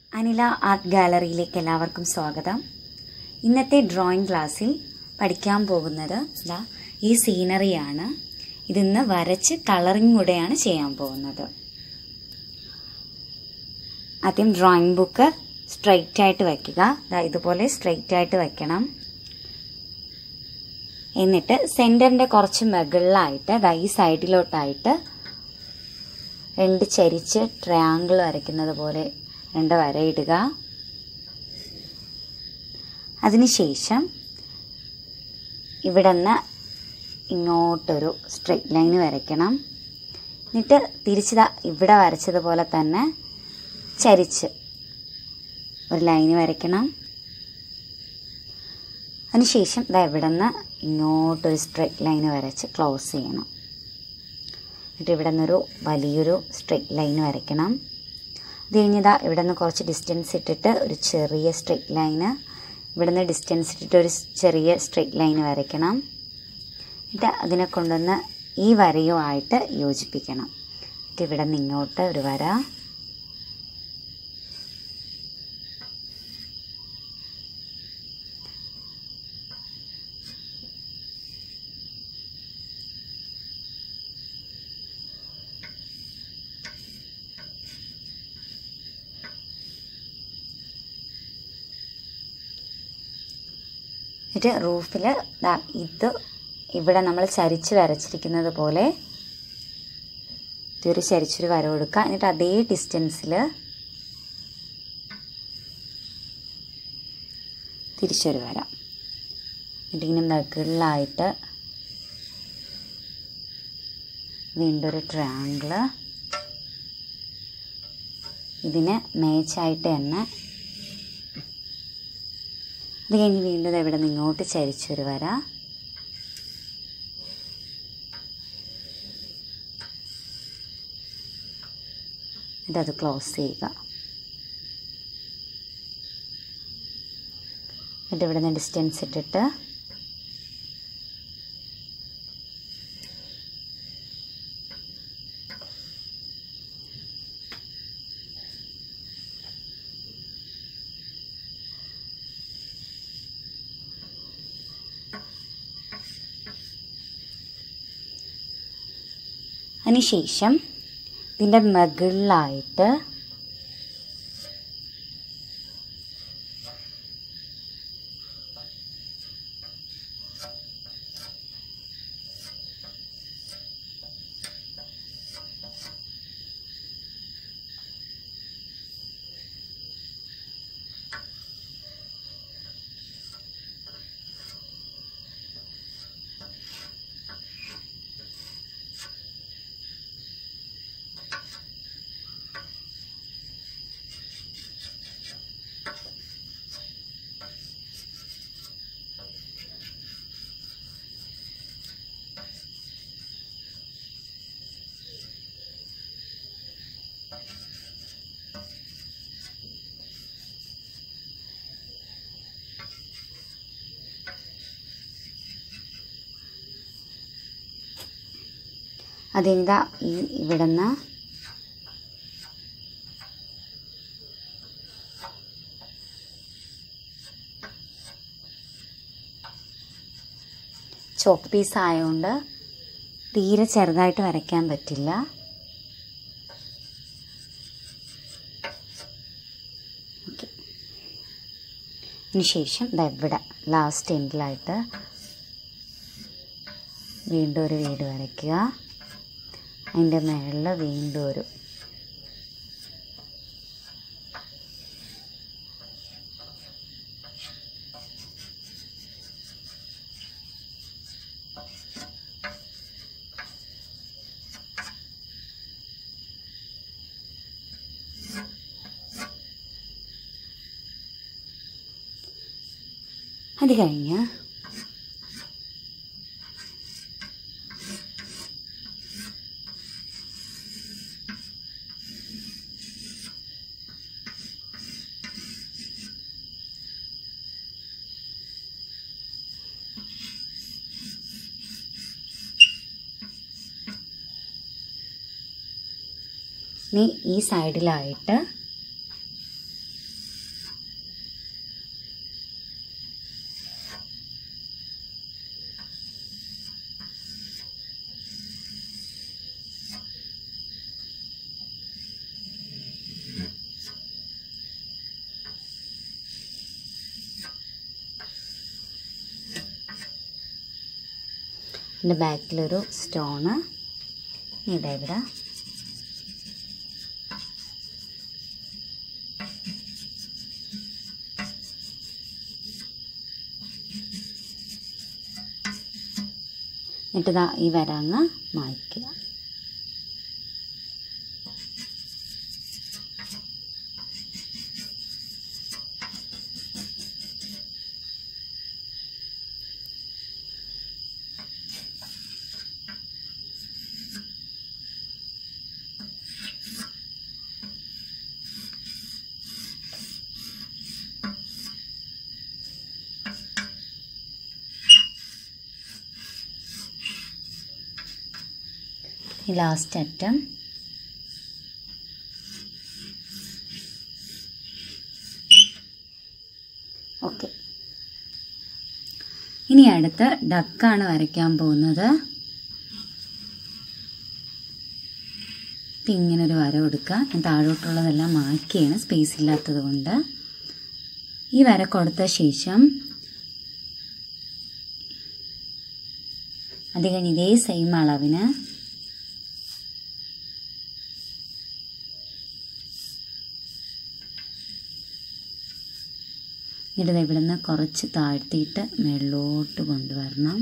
Anila art ഗാലറിയിലേക്ക് എല്ലാവർക്കും സ്വാഗതം ഇന്നത്തെ ഡ്രോയിങ് ക്ലാസ്സിൽ പഠിക്കാൻ പോകുന്നത് ദാ ഈ സീനറിയാണ് ഇതിന്ന് വരച്ച് കളറിംഗ് കൂടെയാണ് ചെയ്യാൻ പോകുന്നത് ആദ്യം ഡ്രോയിങ് ബുക്ക് സ്ട്രെയിറ്റ് ആയിട്ട് വയ്ക്കുക ദാ ഇതുപോലെ സ്ട്രെയിറ്റ് ആയിട്ട് വയ്ക്കണം എന്നിട്ട് സെൻറ്ററിൻ്റെ കുറച്ച് മുകളിലായിട്ട് ദാ ഈ സൈഡിലോട്ടായിട്ട് രണ്ട് ചരിച്ച് ട്രയാങ്കിൾ വരയ്ക്കുന്നത് പോലെ രണ്ട് വരയിടുക അതിനുശേഷം ഇവിടെ നിന്ന് ഇങ്ങോട്ടൊരു സ്ട്രെയിറ്റ് ലൈൻ വരയ്ക്കണം എന്നിട്ട് തിരിച്ചിതാ ഇവിടെ വരച്ചതുപോലെ തന്നെ ചരിച്ച് ഒരു ലൈൻ വരയ്ക്കണം അതിനുശേഷം ഇതാ ഇവിടെ നിന്ന് ഇങ്ങോട്ടൊരു സ്ട്രെയിറ്റ് ലൈൻ വരച്ച് ക്ലോസ് ചെയ്യണം എന്നിട്ട് ഇവിടെ നിന്നൊരു വലിയൊരു സ്ട്രെയിറ്റ് ലൈൻ വരയ്ക്കണം അത് കഴിഞ്ഞതാ ഇവിടെ നിന്ന് കുറച്ച് ഡിസ്റ്റൻസ് ഇട്ടിട്ട് ഒരു ചെറിയ സ്ട്രെയിറ്റ് ലൈന് ഇവിടെ നിന്ന് ഡിസ്റ്റൻസ് ഇട്ടിട്ട് ഒരു ചെറിയ സ്ട്രെയിറ്റ് ലൈൻ വരയ്ക്കണം എന്നിട്ട് അതിനെ കൊണ്ടുവന്ന് ഈ വരയുമായിട്ട് യോജിപ്പിക്കണം എന്നിട്ട് ഇവിടെ നിന്ന് ഇങ്ങോട്ട് ഒരു വര എന്നിട്ട് റൂഫിൽ ഇത് ഇവിടെ നമ്മൾ ചരിച്ച് വരച്ചിരിക്കുന്നത് പോലെ ഇതൊരു ചരിച്ചൊരു വര കൊടുക്കുക എന്നിട്ട് അതേ ഡിസ്റ്റൻസിൽ തിരിച്ചൊരു വര എന്നിട്ട് ഇങ്ങനെ മുകളിലായിട്ട് വീണ്ടും ഒരു ട്രയാങ്കിള് ഇതിന് മേച്ചായിട്ട് തന്നെ അത് കഴിഞ്ഞ് വീണ്ടും ഇവിടെ നിന്ന് ഇങ്ങോട്ട് ചരിച്ചൊരു വര ഇതത് ക്ലോസ് ചെയ്യുക എന്നിട്ട് ഇവിടെ നിന്ന് ഡിസ്റ്റൻസ് ഇട്ടിട്ട് അതിനുശേഷം ഇതിൻ്റെ മുകളിലായിട്ട് അതെന്താ ഈ ഇവിടെ നിന്ന് ചോക്ക് പീസ് ആയതുകൊണ്ട് തീരെ ചെറുതായിട്ട് വരയ്ക്കാൻ പറ്റില്ല ഓക്കെ അതിനുശേഷം ഇതാ ഇവിടെ ലാസ്റ്റ് എൻഡിലായിട്ട് വീണ്ടും ഒരു വീട് വരയ്ക്കുക അതിൻ്റെ മുകളിൽ വീണ്ടും ഒരു അത് കഴിഞ്ഞ് ഇനി ഈ സൈഡിലായിട്ട് എൻ്റെ ബാക്കിലൊരു സ്റ്റോണ് ഇതാ ഇവിടെ എന്നിട്ട് ദാ ഈ വരങ്ങ് മായ്ക്കുക ഈ ലാസ്റ്റ് അറ്റം ഓക്കെ ഇനി അടുത്ത് ഡക്കാണ് വരയ്ക്കാൻ പോകുന്നത് ഇപ്പം ഇങ്ങനെ ഒരു വര കൊടുക്കുക ഞാൻ താഴോട്ടുള്ളതെല്ലാം മാറ്റിയാണ് സ്പേസ് ഇല്ലാത്തത് കൊണ്ട് ഈ വര കൊടുത്ത ശേഷം അത് കഴിഞ്ഞ് ഇതേ സെയിം അളവിന് എന്നിട്ട് ഇവിടെ നിന്ന് കുറച്ച് താഴ്ത്തിയിട്ട് മുകളിലോട്ട് കൊണ്ടുവരണം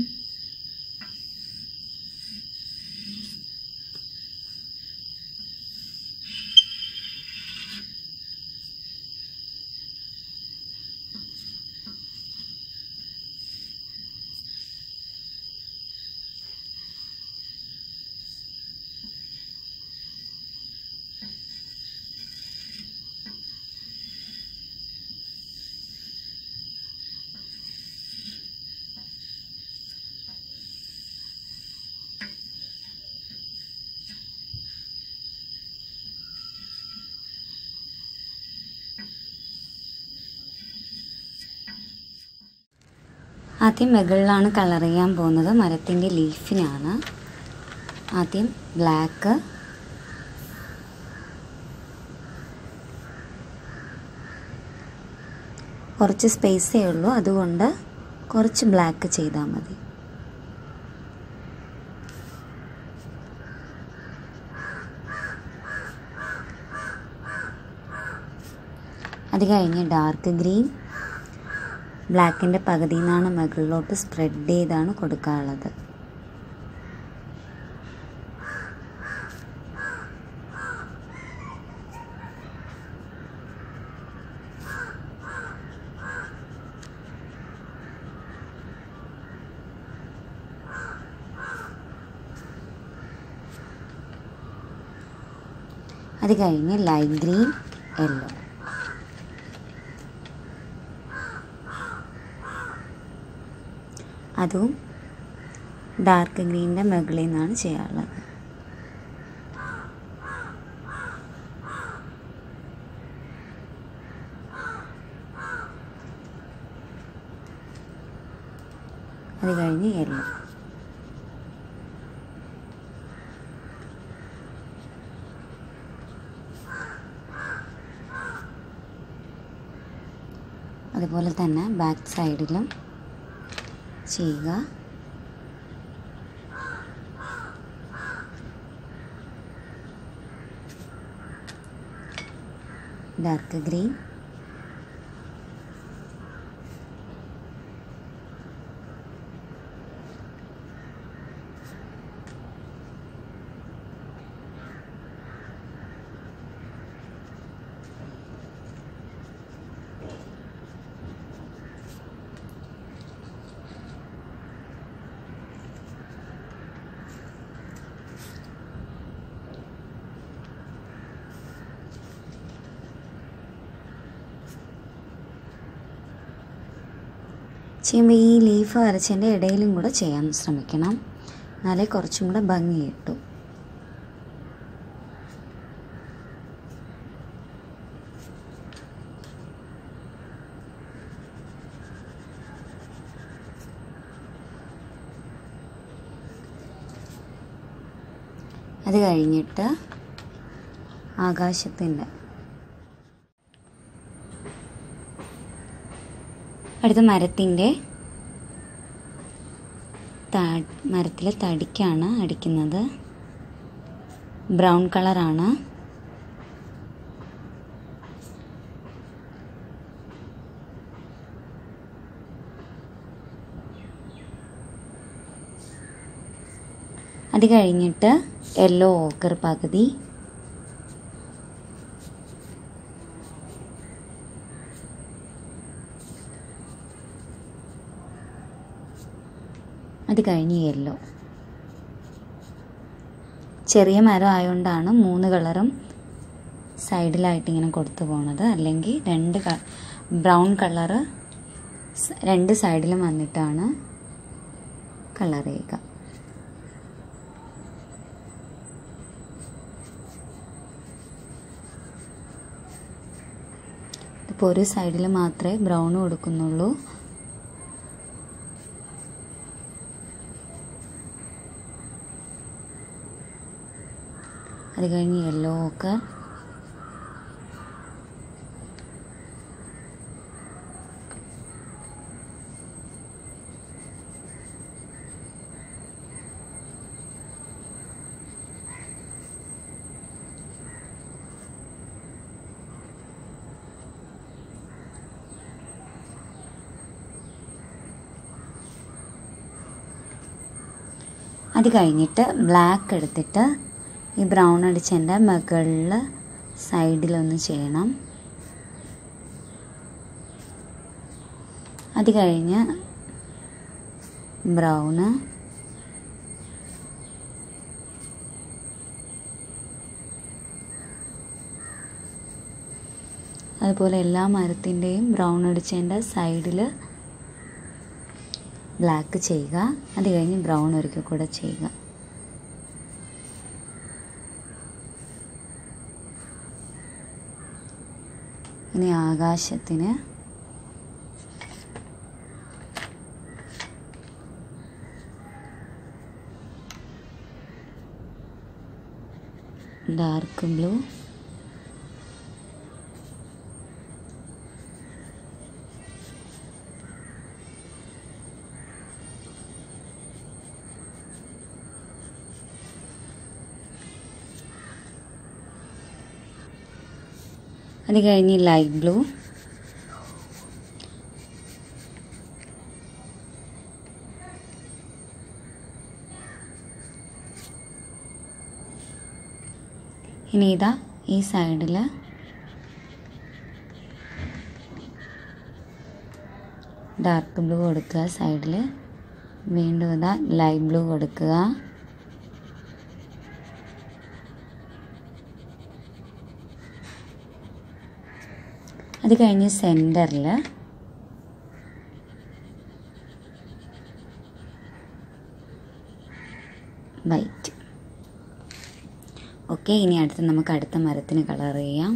ആദ്യം മുകളിലാണ് കളർ ചെയ്യാൻ പോകുന്നത് മരത്തിൻ്റെ ലീഫിനാണ് ആദ്യം ബ്ലാക്ക് കുറച്ച് സ്പേസേ ഉള്ളൂ അതുകൊണ്ട് കുറച്ച് ബ്ലാക്ക് ചെയ്താൽ മതി അത് കഴിഞ്ഞ് ഡാർക്ക് ഗ്രീൻ ബ്ലാക്കിൻ്റെ പകുതിയിൽ നിന്നാണ് മുകളിലോട്ട് സ്പ്രെഡ് ചെയ്താണ് കൊടുക്കാനുള്ളത് അത് കഴിഞ്ഞ് ലൈറ്റ് ഗ്രീൻ യെല്ലോ അതും ഡാർക്ക് ഗ്രീനിൻ്റെ മുകളിൽ നിന്നാണ് ചെയ്യാറുള്ളത് അത് കഴിഞ്ഞ് യെല്ലോ അതുപോലെ തന്നെ ബാക്ക് സൈഡിലും ചെയ്യുക ഡാർക്ക് ഗ്രീൻ ചെയ്യുമ്പോൾ ഈ ലീഫ് വരച്ചതിൻ്റെ ഇടയിലും കൂടെ ചെയ്യാൻ ശ്രമിക്കണം എന്നാലേ കുറച്ചും കൂടെ ഭംഗി കിട്ടും അത് കഴിഞ്ഞിട്ട് ആകാശത്തിൻ്റെ അടുത്ത മരത്തിൻ്റെ ത മരത്തിലെ തടിക്കാണ് അടിക്കുന്നത് ബ്രൗൺ കളറാണ് അത് കഴിഞ്ഞിട്ട് യെല്ലോ ഓക്കർ പകുതി അത് കഴിഞ്ഞ് യെല്ലോ ചെറിയ മരം ആയതുകൊണ്ടാണ് മൂന്ന് കളറും സൈഡിലായിട്ട് ഇങ്ങനെ കൊടുത്തു പോണത് അല്ലെങ്കിൽ രണ്ട് ബ്രൗൺ കളറ് രണ്ട് സൈഡിലും വന്നിട്ടാണ് കളർ ചെയ്യുക ഇപ്പോൾ ഒരു സൈഡിൽ മാത്രമേ ബ്രൗൺ കൊടുക്കുന്നുള്ളൂ അത് കഴിഞ്ഞ് യെല്ലോ ഒക്കെ അത് കഴിഞ്ഞിട്ട് ബ്ലാക്ക് എടുത്തിട്ട് ഈ ബ്രൗൺ അടിച്ചതിൻ്റെ മുകളിൽ സൈഡിലൊന്ന് ചെയ്യണം അത് കഴിഞ്ഞ് ബ്രൗണ് അതുപോലെ എല്ലാ മരത്തിൻ്റെയും ബ്രൗൺ അടിച്ചതിൻ്റെ സൈഡിൽ ബ്ലാക്ക് ചെയ്യുക അത് കഴിഞ്ഞ് ബ്രൗൺ ഒരിക്കൽ കൂടെ ചെയ്യുക ഇനി ആകാശത്തിന് ഡാർക്ക് ബ്ലൂ അത് കഴിഞ്ഞ് ലൈറ്റ് ബ്ലൂ ഇനി ഇതാ ഈ സൈഡിൽ ഡാർക്ക് ബ്ലൂ കൊടുക്കുക സൈഡിൽ വീണ്ടും ഇതാ ലൈറ്റ് ബ്ലൂ കൊടുക്കുക അത് കഴിഞ്ഞ് സെൻറ്ററിൽ വൈറ്റ് ഓക്കെ ഇനി അടുത്ത് നമുക്ക് അടുത്ത മരത്തിന് കളർ ചെയ്യാം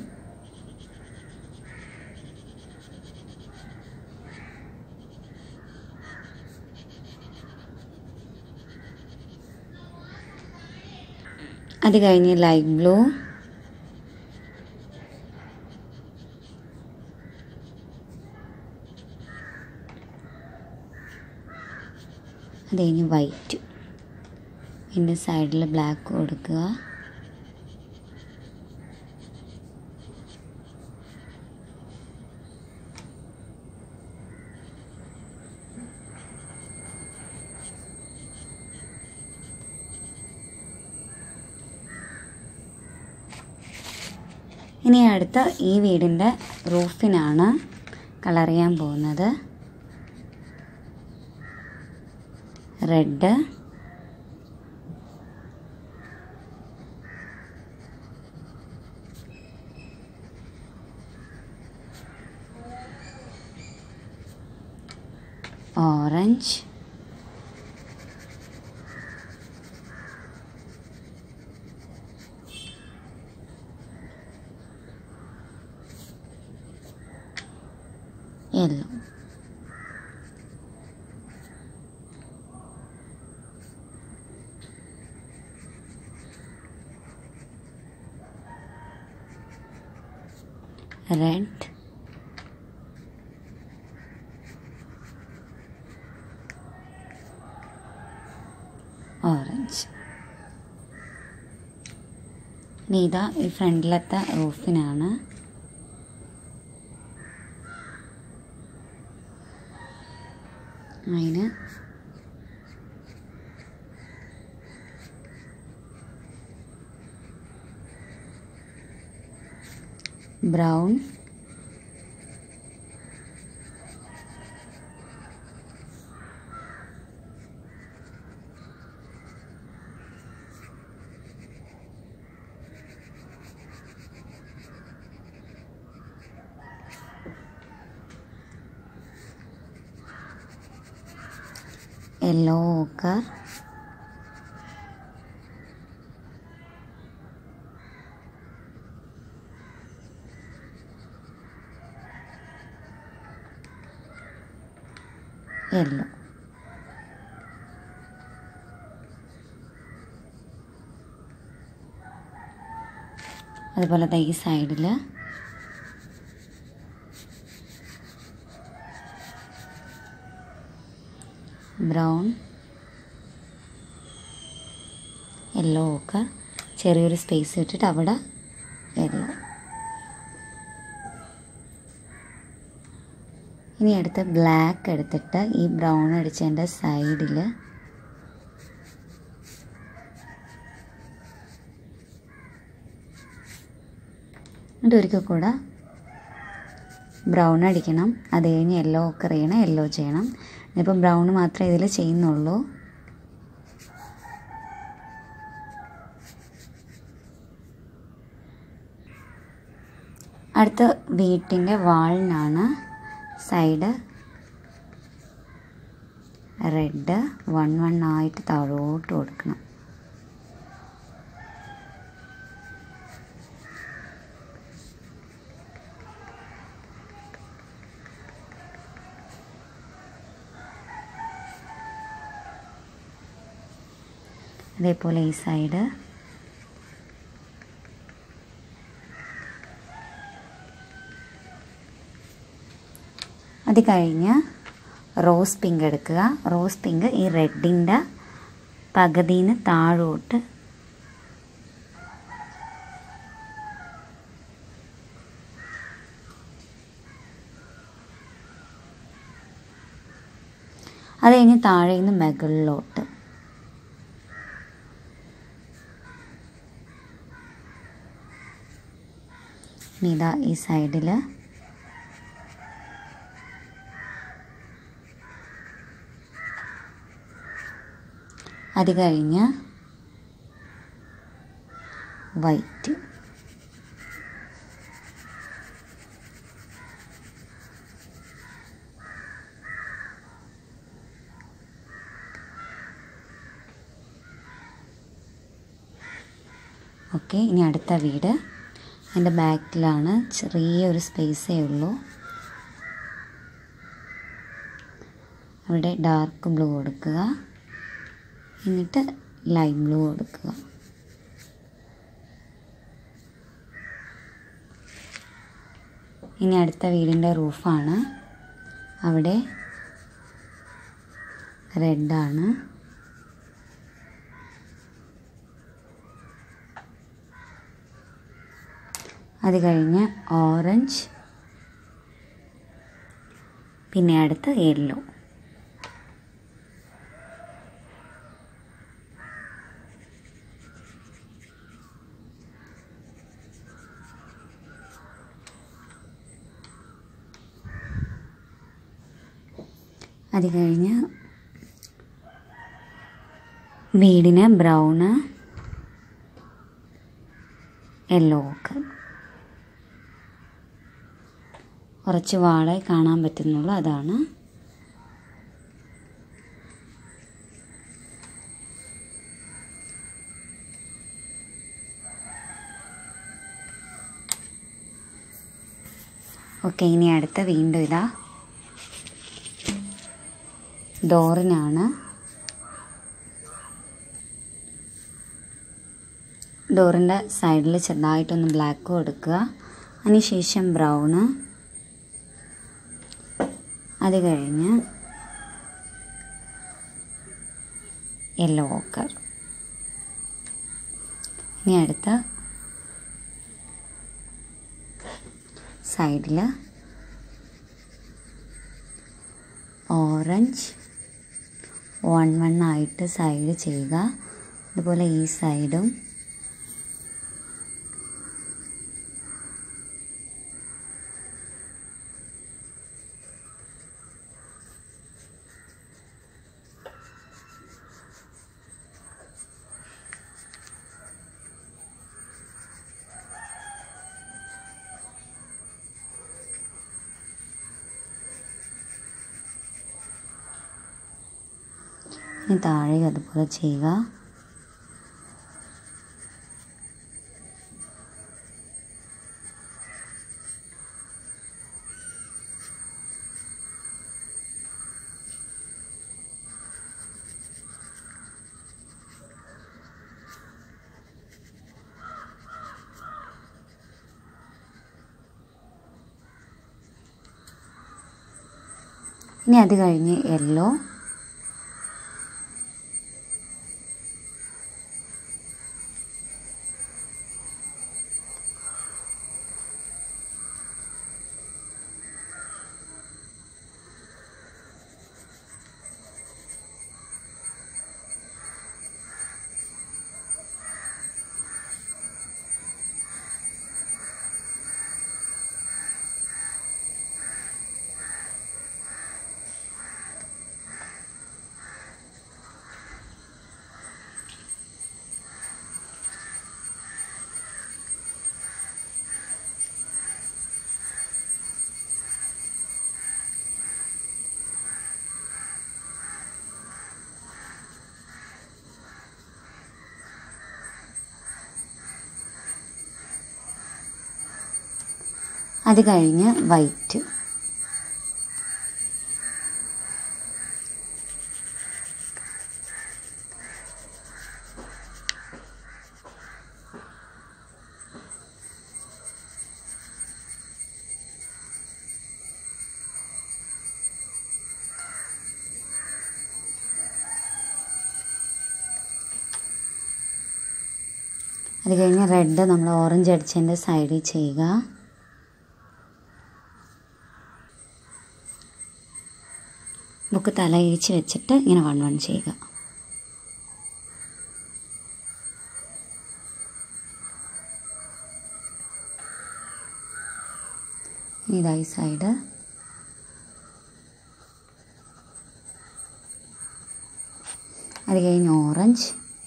അത് കഴിഞ്ഞ് ലൈറ്റ് ബ്ലൂ അത് കഴിഞ്ഞ് വൈറ്റ് പിന്നെ സൈഡിൽ ബ്ലാക്ക് കൊടുക്കുക ഇനി അടുത്ത ഈ വീടിൻ്റെ റൂഫിനാണ് കളർ ചെയ്യാൻ പോകുന്നത് റെഡ് ഓറഞ്ച് യെല്ലോ റെഡ് ഇനി ഇതാ ഈ ഫ്രണ്ടിലത്തെ റൂഫിനാണ് അതിന് ബ്രൗൺ യെല്ലോ ഓക്കർ യെല്ലോ അതുപോലെ ദാ ഈ സൈഡിൽ ബ്രൗൺ യെല്ലോ ഒക്കെ ചെറിയൊരു സ്പേസ് ഇട്ടിട്ട് അവിടെ യെല്ലോ ഇനി അടുത്ത് ബ്ലാക്ക് എടുത്തിട്ട് ഈ ബ്രൗൺ അടിച്ചതിൻ്റെ സൈഡിൽ എന്നിട്ട് ഒരിക്കൽ കൂടെ ബ്രൗൺ അടിക്കണം അത് കഴിഞ്ഞ് യെല്ലോ ഒക്കെ അറിയണം യെല്ലോ ചെയ്യണം ഇപ്പം ബ്രൗൺ മാത്രമേ ഇതിൽ ചെയ്യുന്നുള്ളൂ അടുത്ത വീട്ടിൻ്റെ വാളിനാണ് സൈഡ് റെഡ് വൺ വൺ ആയിട്ട് താഴോട്ട് കൊടുക്കണം അതേപോലെ ഈ സൈഡ് അത് കഴിഞ്ഞ് റോസ് പിങ്ക് എടുക്കുക റോസ് പിങ്ക് ഈ റെഡിൻ്റെ പകുതിന്ന് താഴോട്ട് അത് കഴിഞ്ഞ് താഴെ നിന്ന് മുകളിലോട്ട് ഇനി ഇതാ ഈ സൈഡിൽ അത് കഴിഞ്ഞ് വൈറ്റ് ഓക്കെ ഇനി അടുത്ത വീട് എൻ്റെ ബാക്കിലാണ് ചെറിയൊരു സ്പേസേ ഉള്ളൂ അവിടെ ഡാർക്ക് ബ്ലൂ കൊടുക്കുക എന്നിട്ട് ലൈറ്റ് ബ്ലൂ കൊടുക്കുക ഇനി അടുത്ത വീടിൻ്റെ റൂഫാണ് അവിടെ റെഡാണ് അത് കഴിഞ്ഞ് ഓറഞ്ച് പിന്നെ അടുത്ത് യെല്ലോ അത് കഴിഞ്ഞ് വീടിന് ബ്രൗണ് യെല്ലോ ഒക്കെ കുറച്ച് വാളെ കാണാൻ പറ്റുന്നുള്ളൂ അതാണ് ഓക്കെ ഇനി അടുത്ത വീണ്ടും ഇതാ ഡോറിനാണ് ഡോറിൻ്റെ സൈഡിൽ ചെറുതായിട്ടൊന്ന് ബ്ലാക്ക് കൊടുക്കുക അതിനുശേഷം ബ്രൗണ് അത് കഴിഞ്ഞ് യെല്ലോ ഓക്കർ ഇനി അടുത്ത സൈഡിൽ ഓറഞ്ച് വൺ വൺ ആയിട്ട് സൈഡ് ചെയ്യുക അതുപോലെ ഈ സൈഡും ഇനി താഴെ അതുപോലെ ചെയ്യുക ഇനി അത് കഴിഞ്ഞ് യെല്ലോ അത് കഴിഞ്ഞ് വൈറ്റ് അത് കഴിഞ്ഞ് റെഡ് നമ്മൾ ഓറഞ്ച് അടിച്ചതിൻ്റെ സൈഡിൽ ചെയ്യുക ബുക്ക് തല ഇരിച്ച് വെച്ചിട്ട് ഇങ്ങനെ വൺ വൺ ചെയ്യുക ഇതായി സൈഡ് അത് കഴിഞ്ഞ് ഓറഞ്ച്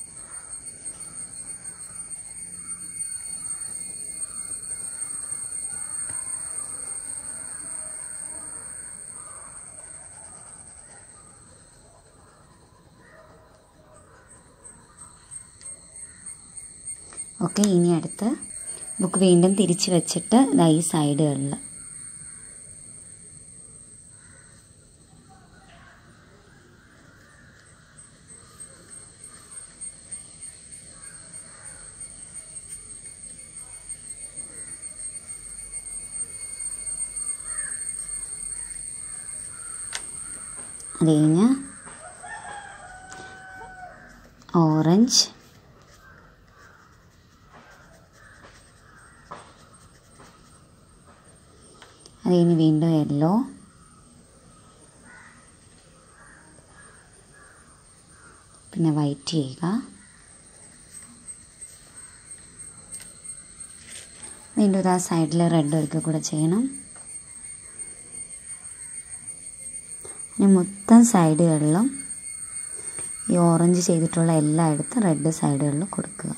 ഓക്കെ ഇനി അടുത്ത് ബുക്ക് വീണ്ടും തിരിച്ച് വെച്ചിട്ട് ദാ ഈ സൈഡുകളിൽ അത് കഴിഞ്ഞ് ഓറഞ്ച് അത് കഴിഞ്ഞ് വീണ്ടും യെല്ലോ പിന്നെ വൈറ്റ് ചെയ്യുക വീണ്ടും ഇതാ സൈഡിൽ റെഡ് ഒരിക്കൽ കൂടെ ചെയ്യണം ഇനി മൊത്തം സൈഡുകളിലും ഈ ഓറഞ്ച് ചെയ്തിട്ടുള്ള എല്ലായിടത്തും റെഡ് സൈഡുകളിലും കൊടുക്കുക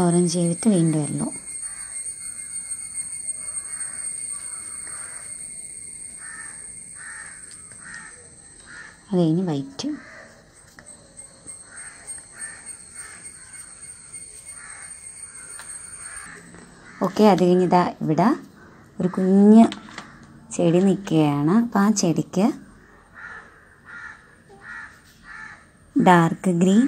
ഓറഞ്ച് ചെയ്തിട്ട് വീണ്ടും യെല്ലോ അത് കഴിഞ്ഞ് വൈറ്റ് ഓക്കെ അത് കഴിഞ്ഞിതാ ഇവിടെ ഒരു കുഞ്ഞ് ചെടി നിൽക്കുകയാണ് അപ്പോൾ ആ ചെടിക്ക് dark green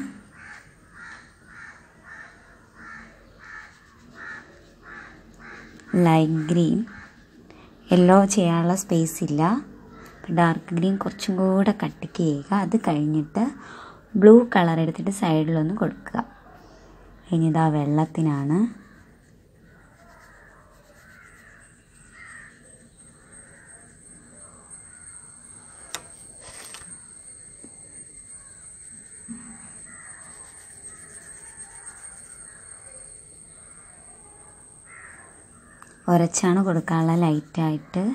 light green yellow ചെയ്യാനുള്ള സ്പേസ് ഇല്ല ഡാർക്ക് ഗ്രീൻ കുറച്ചും കൂടെ കട്ടിക്ക് ചെയ്യുക അത് കഴിഞ്ഞിട്ട് ബ്ലൂ കളർ എടുത്തിട്ട് സൈഡിലൊന്ന് കൊടുക്കുക കഴിഞ്ഞിതാ വെള്ളത്തിനാണ് ഉരച്ചാണ് കൊടുക്കാനുള്ള ലൈറ്റായിട്ട്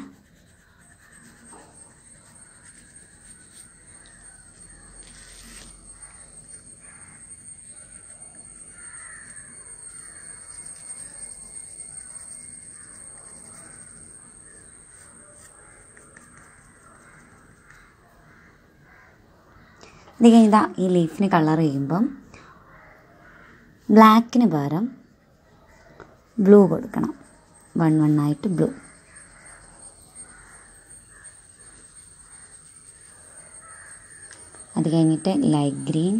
ഇത് കഴിഞ്ഞാൽ ഈ ലീഫിന് കളർ ചെയ്യുമ്പം ബ്ലാക്കിന് പകരം ബ്ലൂ കൊടുക്കണം വൺ വൺ ആയിട്ട് ബ്ലൂ അത് കഴിഞ്ഞിട്ട് ലൈറ്റ് ഗ്രീൻ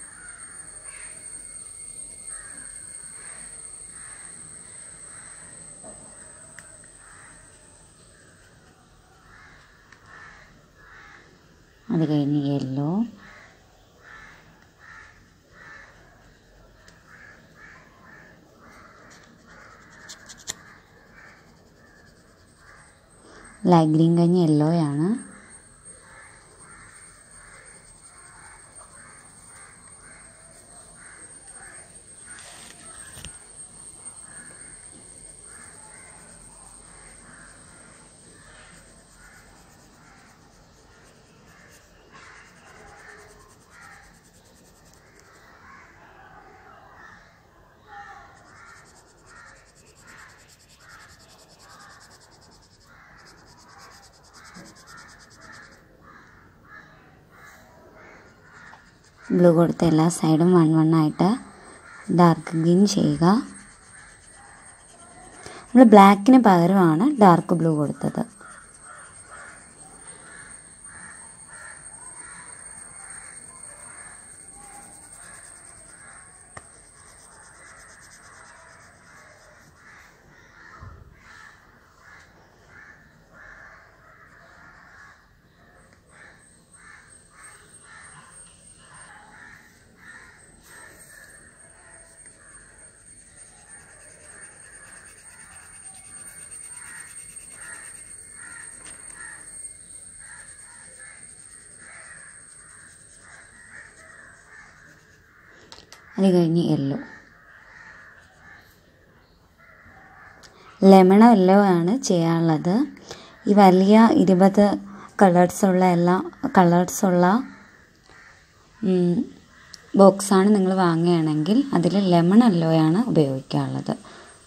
അത് കഴിഞ്ഞ് യെല്ലോ ലൈറ്റ് ഗ്രീൻ കഴിഞ്ഞ് യെല്ലോയാണ് ബ്ലൂ കൊടുത്ത എല്ലാ സൈഡും വൺ വൺ ആയിട്ട് ഡാർക്ക് ഗ്രീൻ ചെയ്യുക നമ്മൾ ബ്ലാക്കിന് പകരമാണ് ഡാർക്ക് ബ്ലൂ കൊടുത്തത് അത് കഴിഞ്ഞ് യെല്ലോ ലെമൺ യെല്ലോ ആണ് ചെയ്യാനുള്ളത് ഈ വലിയ ഇരുപത് കളേഴ്സുള്ള എല്ലാ കളേഴ്സുള്ള ബോക്സാണ് നിങ്ങൾ വാങ്ങുകയാണെങ്കിൽ അതിൽ ലെമൺ യെല്ലോയാണ് ഉപയോഗിക്കാനുള്ളത്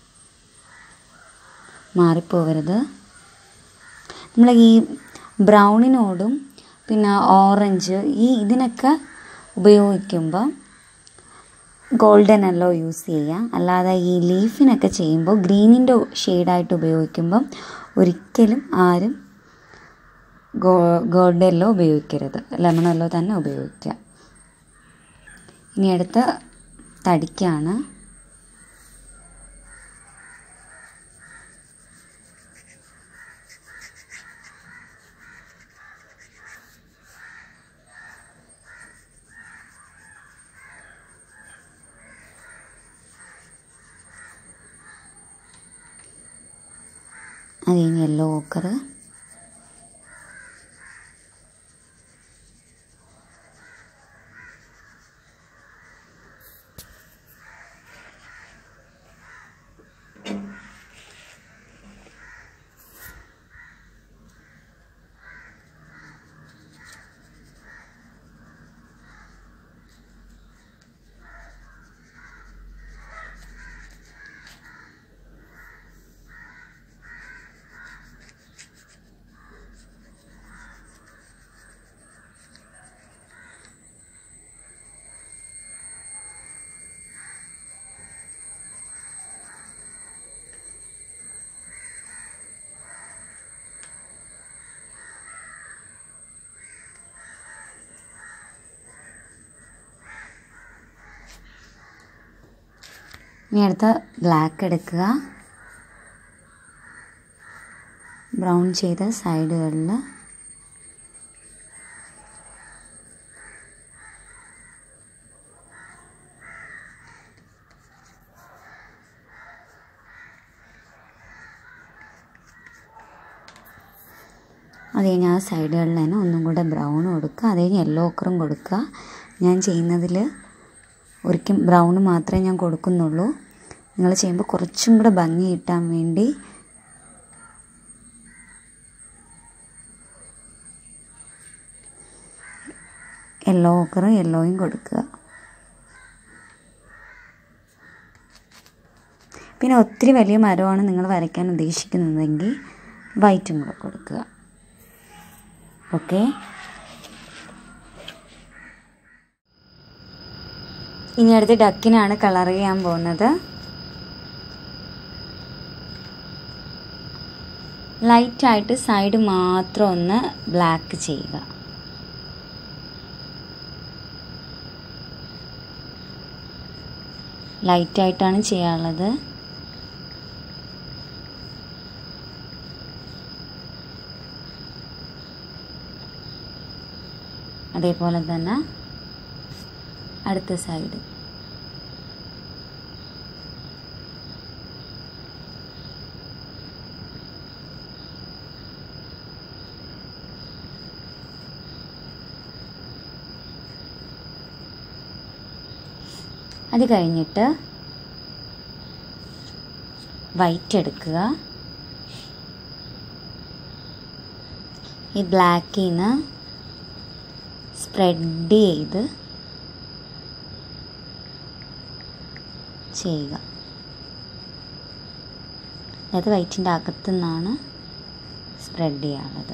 മാറിപ്പോകരുത് നമ്മൾ ഈ ബ്രൗണിനോടും പിന്നെ ഓറഞ്ച് ഈ ഇതിനൊക്കെ ഉപയോഗിക്കുമ്പോൾ ഗോൾഡൻ യെല്ലോ യൂസ് ചെയ്യാം അല്ലാതെ ഈ ലീഫിനൊക്കെ ചെയ്യുമ്പോൾ ഗ്രീനിൻ്റെ ഷെയ്ഡായിട്ട് ഉപയോഗിക്കുമ്പം ഒരിക്കലും ആരും ഗോ ഗോൾഡൻ യെല്ലോ ഉപയോഗിക്കരുത് ലെമൺ യെല്ലോ തന്നെ ഉപയോഗിക്കുക ഇനി അടുത്ത തടിക്കാണ് അത് കഴിഞ്ഞ് യെല്ലോ ഓക്കർ ഇനി അടുത്ത ബ്ലാക്ക് എടുക്കുക ബ്രൗൺ ചെയ്ത സൈഡുകളിൽ അത് കഴിഞ്ഞ് ആ സൈഡുകളിൽ തന്നെ ഒന്നും കൂടെ ബ്രൗൺ കൊടുക്കുക അത് കഴിഞ്ഞ് യെല്ലോ ഓക്കറും കൊടുക്കുക ഞാൻ ചെയ്യുന്നതിൽ ഒരിക്കലും ബ്രൗൺ മാത്രമേ ഞാൻ കൊടുക്കുന്നുള്ളൂ നിങ്ങൾ ചെയ്യുമ്പോൾ കുറച്ചും കൂടെ ഭംഗി കിട്ടാൻ വേണ്ടി യെല്ലോ ഓക്കറും യെല്ലോയും കൊടുക്കുക പിന്നെ ഒത്തിരി വലിയ മരമാണ് നിങ്ങൾ വരയ്ക്കാൻ ഉദ്ദേശിക്കുന്നതെങ്കിൽ വൈറ്റും കൂടെ കൊടുക്കുക ഓക്കെ ഇനി അടുത്ത് ഡക്കിനാണ് കളർ ചെയ്യാൻ പോകുന്നത് ലൈറ്റായിട്ട് സൈഡ് മാത്രം ഒന്ന് ബ്ലാക്ക് ചെയ്യുക ലൈറ്റായിട്ടാണ് ചെയ്യാനുള്ളത് അതേപോലെ തന്നെ അടുത്ത സൈഡ് അത് കഴിഞ്ഞിട്ട് വൈറ്റ് എടുക്കുക ഈ ബ്ലാക്കിൽ നിന്ന് സ്പ്രെഡ് ചെയ്ത് ചെയ്യുക അതായത് വൈറ്റിൻ്റെ അകത്തു നിന്നാണ് സ്പ്രെഡ് ചെയ്യാനുള്ളത്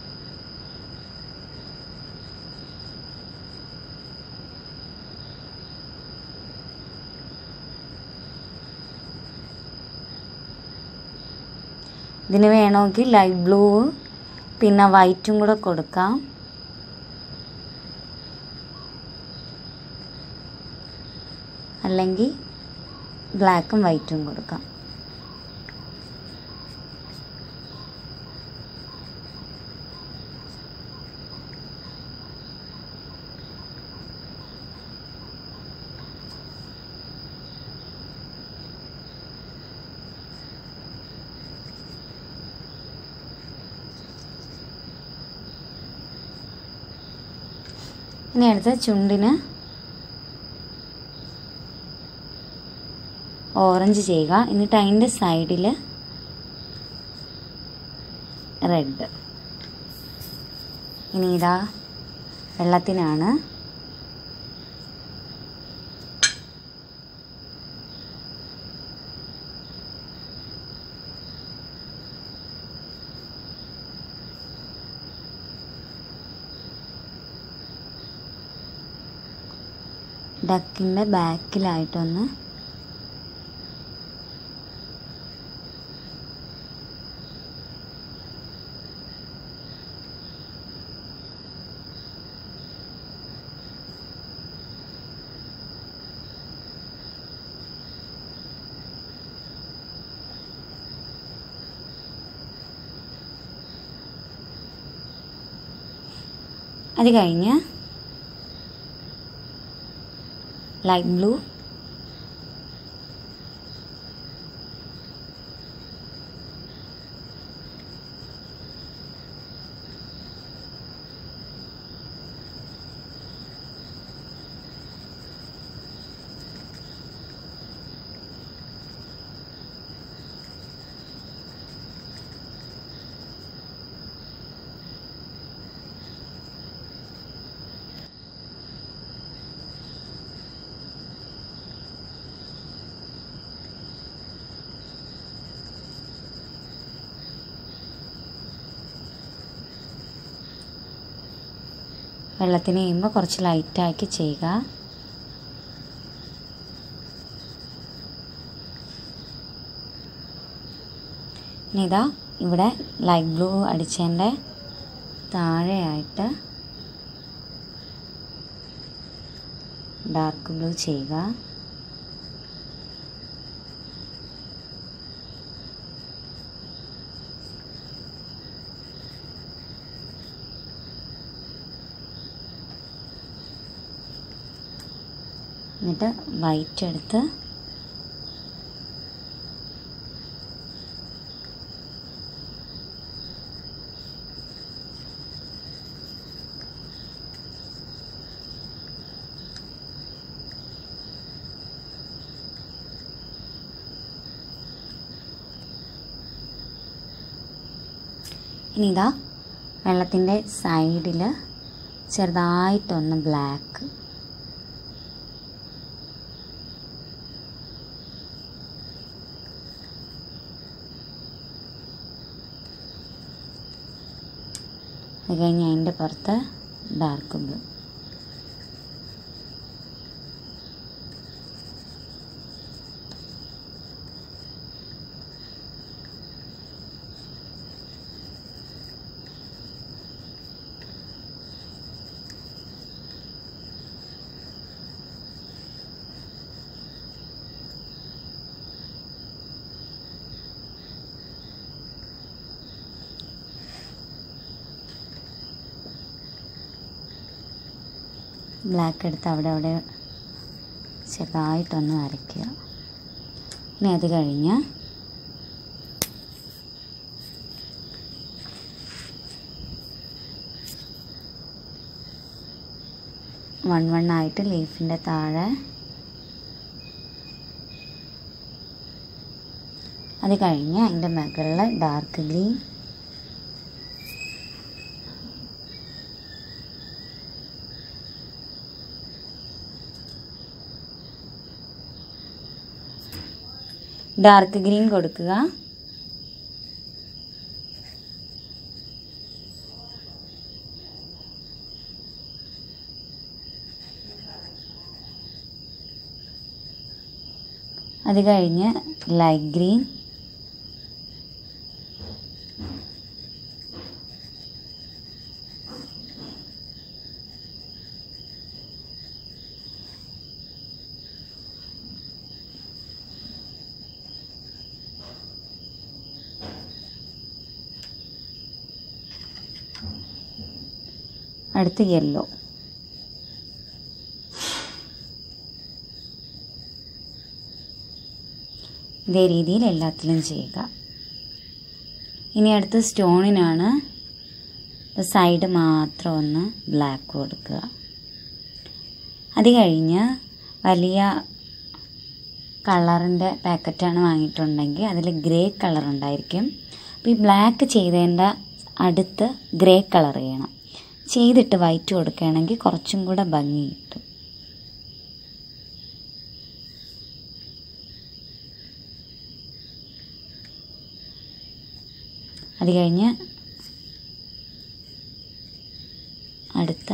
ഇതിന് വേണമെങ്കിൽ ലൈറ്റ് ബ്ലൂ പിന്നെ വൈറ്റും കൂടെ കൊടുക്കാം അല്ലെങ്കിൽ ബ്ലാക്കും വൈറ്റും കൊടുക്കാം ഇനി അടുത്ത ചുണ്ടിന് ഓറഞ്ച് ചെയ്യുക എന്നിട്ട് അതിൻ്റെ സൈഡിൽ റെഡ് ഇനി ഇതാ വെള്ളത്തിനാണ് ഡക്കിൻ്റെ ബാക്കിലായിട്ടൊന്ന് അത് കഴിഞ്ഞ് ലൈറ്റ് ബ്ലൂ വെള്ളത്തിന് ചെയ്യുമ്പോൾ കുറച്ച് ലൈറ്റാക്കി ചെയ്യുക ഇനി ഇതാ ഇവിടെ ലൈറ്റ് ബ്ലൂ അടിച്ചതിൻ്റെ താഴെയായിട്ട് ഡാർക്ക് ബ്ലൂ ചെയ്യുക എന്നിട്ട് വൈറ്റ് എടുത്ത് ഇനി ഇതാ വെള്ളത്തിൻ്റെ സൈഡിൽ ചെറുതായിട്ടൊന്ന് ബ്ലാക്ക് അത് കഴിഞ്ഞ് അതിൻ്റെ പുറത്ത് ഡാർക്ക് ബ്ലൂ ബ്ലാക്ക് എടുത്ത് അവിടെ അവിടെ ചെറുതായിട്ടൊന്ന് വരയ്ക്കുക ഇനി അത് കഴിഞ്ഞ് വൺ വൺ ആയിട്ട് ലീഫിൻ്റെ താഴെ അത് കഴിഞ്ഞ് അതിൻ്റെ മുകളിൽ ഡാർക്ക് ഗ്രീൻ ഡാർക്ക് ഗ്രീൻ കൊടുക്കുക അത് കഴിഞ്ഞ് ലൈറ്റ് ഗ്രീൻ അടുത്ത് യെല്ലോ ഇതേ രീതിയിൽ എല്ലാത്തിലും ചെയ്യുക ഇനി അടുത്ത് സ്റ്റോണിനാണ് സൈഡ് മാത്രം ഒന്ന് ബ്ലാക്ക് കൊടുക്കുക അത് കഴിഞ്ഞ് വലിയ കളറിൻ്റെ പാക്കറ്റാണ് വാങ്ങിയിട്ടുണ്ടെങ്കിൽ അതിൽ ഗ്രേ കളർ ഉണ്ടായിരിക്കും അപ്പോൾ ഈ ബ്ലാക്ക് ചെയ്തതിൻ്റെ അടുത്ത് ഗ്രേ കളർ ചെയ്യണം ചെയ്തിട്ട് വൈറ്റ് കൊടുക്കുകയാണെങ്കിൽ കുറച്ചും കൂടെ ഭംഗി കിട്ടും അത് കഴിഞ്ഞ് അടുത്ത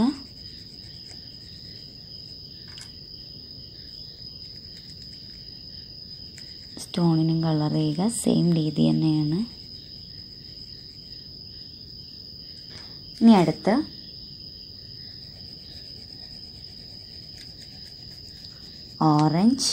സ്റ്റോണിനും കളർ ചെയ്യുക സെയിം രീതി തന്നെയാണ് ഇനി അടുത്ത് ഓറഞ്ച്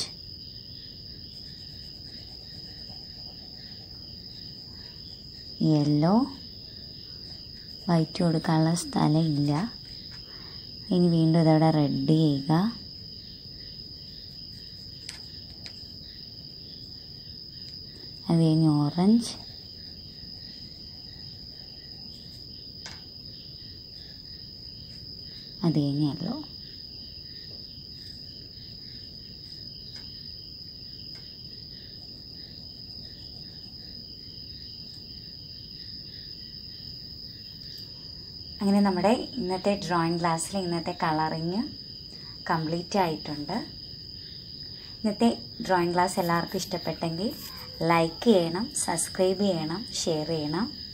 യെല്ലോ വൈറ്റ് കൊടുക്കാനുള്ള സ്ഥലമില്ല ഇനി വീണ്ടും ഇതവിടെ റെഡ് ചെയ്യുക അത് കഴിഞ്ഞ് ഓറഞ്ച് അത് കഴിഞ്ഞ് യെല്ലോ അങ്ങനെ നമ്മുടെ ഇന്നത്തെ ഡ്രോയിങ് ക്ലാസ്സിൽ ഇന്നത്തെ കളറിങ് കംപ്ലീറ്റ് ആയിട്ടുണ്ട് ഇന്നത്തെ ഡ്രോയിങ് ക്ലാസ് എല്ലാവർക്കും ഇഷ്ടപ്പെട്ടെങ്കിൽ ലൈക്ക് ചെയ്യണം സബ്സ്ക്രൈബ് ചെയ്യണം ഷെയർ ചെയ്യണം